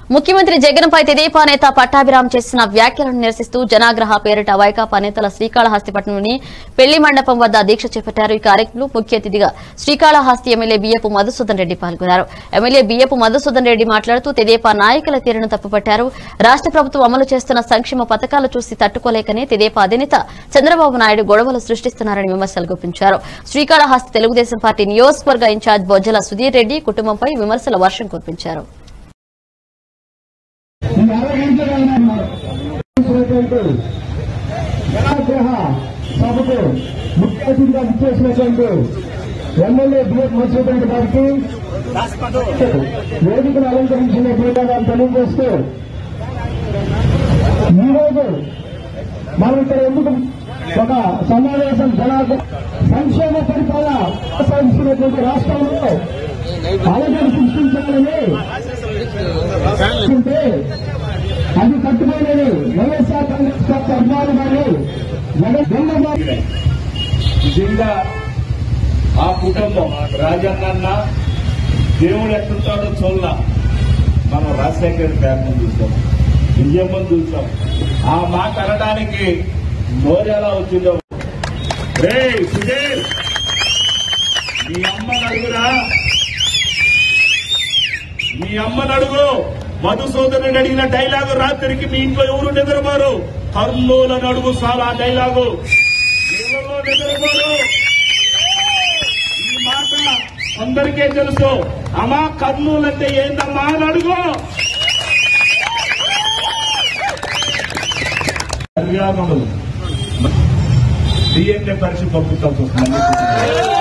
ముఖ్యమంత్రి జగన్పై తెదేపా నేత పట్టాభిరామ్ చేసిన వ్యాఖ్యలను నిరసిస్తూ జనాగ్రహ పేరిట వైకాపా నేతల శ్రీకాళహస్తిపట్నంలోని పెళ్లి మండపం వద్ద దీక్ష చేపట్టారు ఈ కార్యక్రమంలో ముఖ్య అతిథిగా శ్రీకాళహస్తి ఎమ్మెల్యే బియ్యపు మధుసూదన్ రెడ్డి పాల్గొన్నారు ఎమ్మెల్యే బియ్యపు మధుసూదన్ రెడ్డి మాట్లాడుతూ తెదేపా నాయకుల తీరును తప్పుపట్టారు రాష్ట్ర ప్రభుత్వం అమలు చేస్తున్న సంక్షేమ పథకాలు చూసి తట్టుకోలేకనే తెదేపా అధినేత చంద్రబాబు నాయుడు గొడవలు సృష్టిస్తున్నారని విమర్శలు గుప్పించారు శ్రీకాళహస్తి తెలుగుదేశం పార్టీ నియోజకవర్గ ఇన్ఛార్జ్ బొజ్జల సుధీర్ రెడ్డి కుటుంబంపై విమర్శల వర్షం కురిపించారు ఈ అరగంటలైన చేసినటువంటి జనాగ్రహ సభకు ముఖ్య అతిథిగా ఇచ్చేసినటువంటి ఎమ్మెల్యే బిఎఫ్ మసూద్ రెడ్డి గారికి వేదికను అలంకరించిన గారు తెలియజేస్తూ ఈరోజు మనం ఇక్కడ ఎందుకు ఒక సమావేశం జనాగ్రహ సంక్షేమ పరిపాలన కొనసాగిస్తున్నటువంటి రాష్ట్రంలో అలజడి సృష్టించాలని ఉంటే అది తట్టుకోలేని వైఎస్ఆర్ కాంగ్రెస్ పార్టీ అభిమానులు కానీ జగన్ గారు నిజంగా ఆ కుటుంబం రాజన్న దేవుడు ఎట్లుంటాడో చూడాల మనం రాజశేఖర్ ఫ్యామిలీ చూసాం విజయమ్మని చూసాం ఆ మాట అనడానికి నోరు ఎలా వచ్చిందో రే సుధీర్ మీ అమ్మ నడుగురా మీ అమ్మ నడుగు మధుసూదరుని అడిగిన డైలాగు రాత్రికి మీ ఇంట్లో ఎవరు నిద్రపోరు కర్నూలు నడుగు చాలా డైలాగు ఎవరో నిద్రపోరు ఈ మాట అందరికీ తెలుసు అమ్మా కర్నూలు అంటే ఏందమ్మా అని అడుగు కళ్యాణములు డిఎన్ఏ పరీక్ష పంపిస్తాం చూస్తున్నాం